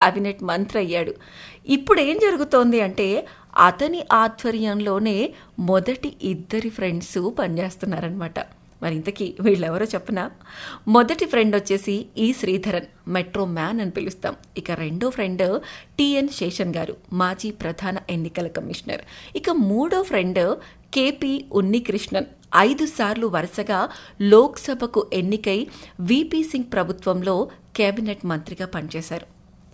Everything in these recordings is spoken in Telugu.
అవినెట్ మంత్రి అయ్యాడు ఇప్పుడు ఏం జరుగుతోంది అంటే అతని ఆధ్వర్యంలోనే మొదటి ఇద్దరి ఫ్రెండ్స్ పనిచేస్తున్నారనమాట మరి ఇంతకీ వీళ్ళెవరో చెప్పనా మొదటి ఫ్రెండ్ వచ్చేసి ఈ శ్రీధరన్ మెట్రో మ్యాన్ అని పిలుస్తాం ఇక రెండో ఫ్రెండ్ టిఎన్ శేషన్ గారు మాజీ ప్రధాన ఎన్నికల కమిషనర్ ఇక మూడో ఫ్రెండ్ కేపీ ఉన్నికృష్ణన్ ఐదు సార్లు వరుసగా లోక్సభకు ఎన్నికై విపి సింగ్ ప్రభుత్వంలో కేబినెట్ మంత్రిగా పనిచేశారు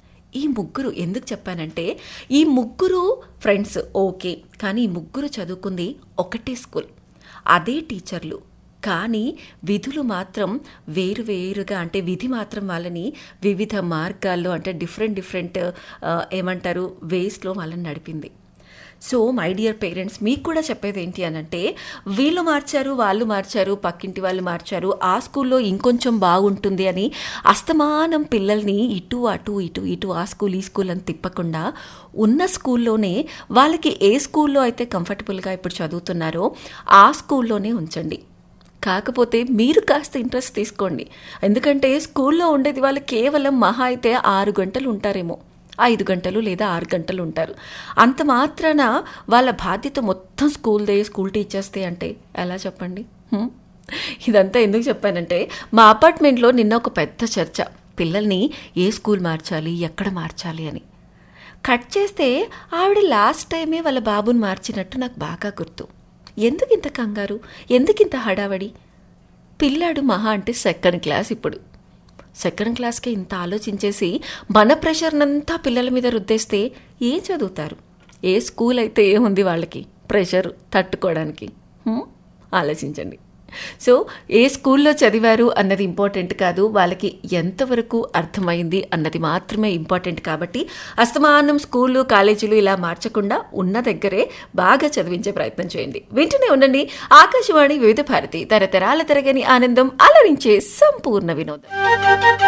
ఈ ముగ్గురు ఎందుకు చెప్పానంటే ఈ ముగ్గురు ఫ్రెండ్స్ ఓకే కానీ ఈ ముగ్గురు చదువుకుంది ఒకటే స్కూల్ అదే టీచర్లు కానీ విధులు మాత్రం వేరువేరుగా అంటే విధి మాత్రం వాళ్ళని వివిధ మార్గాల్లో అంటే డిఫరెంట్ డిఫరెంట్ ఏమంటారు వేస్లో వాళ్ళని నడిపింది సో మై డియర్ పేరెంట్స్ మీకు కూడా చెప్పేది ఏంటి అని అంటే వీళ్ళు మార్చారు వాళ్ళు మార్చారు పక్కింటి వాళ్ళు మార్చారు ఆ స్కూల్లో ఇంకొంచెం బాగుంటుంది అని అస్తమానం పిల్లల్ని ఇటు అటు ఇటు ఇటు ఆ స్కూల్ ఈ స్కూల్ అని తిప్పకుండా ఉన్న స్కూల్లోనే వాళ్ళకి ఏ స్కూల్లో అయితే కంఫర్టబుల్గా ఇప్పుడు చదువుతున్నారో ఆ స్కూల్లోనే ఉంచండి కాకపోతే మీరు కాస్త ఇంట్రెస్ట్ తీసుకోండి ఎందుకంటే స్కూల్లో ఉండేది వాళ్ళు కేవలం మహా అయితే ఆరు గంటలు ఉంటారేమో ఐదు గంటలు లేదా ఆరు గంటలు ఉంటారు అంత మాత్రాన వాళ్ళ బాధ్యత మొత్తం స్కూల్దే స్కూల్ టీచర్స్దే అంటే ఎలా చెప్పండి హ్మ్? ఇదంతా ఎందుకు చెప్పానంటే మా అపార్ట్మెంట్లో నిన్న ఒక పెద్ద చర్చ పిల్లల్ని ఏ స్కూల్ మార్చాలి ఎక్కడ మార్చాలి అని కట్ చేస్తే ఆవిడ లాస్ట్ టైమే వాళ్ళ బాబుని మార్చినట్టు నాకు బాగా గుర్తు ఎందుకు ఇంత కంగారు ఎందుకు ఇంత హడావడి పిల్లాడు మహా అంటే సెకండ్ క్లాస్ ఇప్పుడు సెకండ్ క్లాస్కే ఇంత ఆలోచించేసి మన ప్రెషర్నంతా పిల్లల మీద రుద్దేస్తే ఏం చదువుతారు ఏ స్కూల్ అయితే ఏముంది వాళ్ళకి ప్రెషర్ తట్టుకోవడానికి హ్మ్? ఆలోచించండి సో ఏ స్కూల్లో చదివారు అన్నది ఇంపార్టెంట్ కాదు వాళ్ళకి ఎంతవరకు అర్థమైంది అన్నది మాత్రమే ఇంపార్టెంట్ కాబట్టి అస్తమానం స్కూళ్ళు కాలేజీలు ఇలా మార్చకుండా ఉన్న దగ్గరే బాగా చదివించే ప్రయత్నం చేయండి వింటూనే ఉండండి ఆకాశవాణి వివిధ భారతి తరతరాల తరగని ఆనందం అలరించే సంపూర్ణ వినోదం